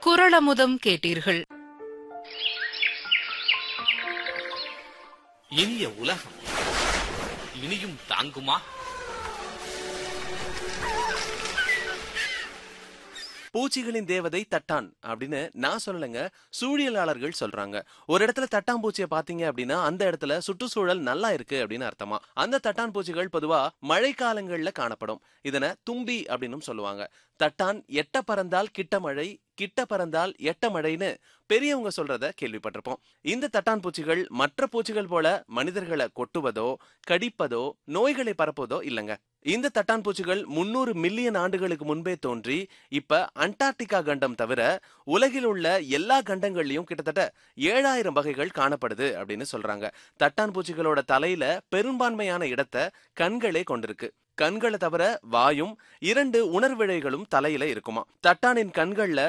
குரளமுதம் கேட்டீர்கள் இனிய உலகம் இனியும் தாங்குமா பூச்சிகளின் தேவதை தட்டான் அப்படின்னு நான் சொல்லலைங்க சூழியலாளர்கள் சொல்றாங்க ஒரு இடத்துல தட்டாம்பூச்சியை பாத்தீங்க அப்படின்னா அந்த இடத்துல சுற்றுச்சூழல் நல்லா இருக்கு அப்படின்னு அர்த்தமா அந்த தட்டான் பூச்சிகள் பொதுவா மழைக்காலங்கள்ல காணப்படும் இதனை தும்பி அப்படின்னு சொல்லுவாங்க தட்டான் எட்ட பறந்தால் கிட்ட மழை கிட்ட பறந்தால் எட்ட மழைன்னு பெரியவங்க சொல்றத கேள்விப்பட்டிருப்போம் இந்த தட்டான் பூச்சிகள் மற்ற பூச்சிகள் போல மனிதர்களை கொட்டுவதோ கடிப்பதோ நோய்களை பரப்புவதோ இல்லைங்க இந்த தட்டான் பூச்சிகள் முன்னூறு மில்லியன் ஆண்டுகளுக்கு முன்பே தோன்றி இப்ப அண்டார்டிகா கண்டம் தவிர உலகில் உள்ள எல்லா கண்டங்கள்லயும் கிட்டத்தட்ட ஏழாயிரம் வகைகள் காணப்படுது அப்படின்னு சொல்றாங்க தட்டான் பூச்சிகளோட தலையில பெரும்பான்மையான இடத்தை கண்களே கொண்டிருக்கு கண்களை தவிர வாயும் இரண்டு உணர்விழைகளும் தலையில இருக்குமா தட்டானின் கண்கள்ல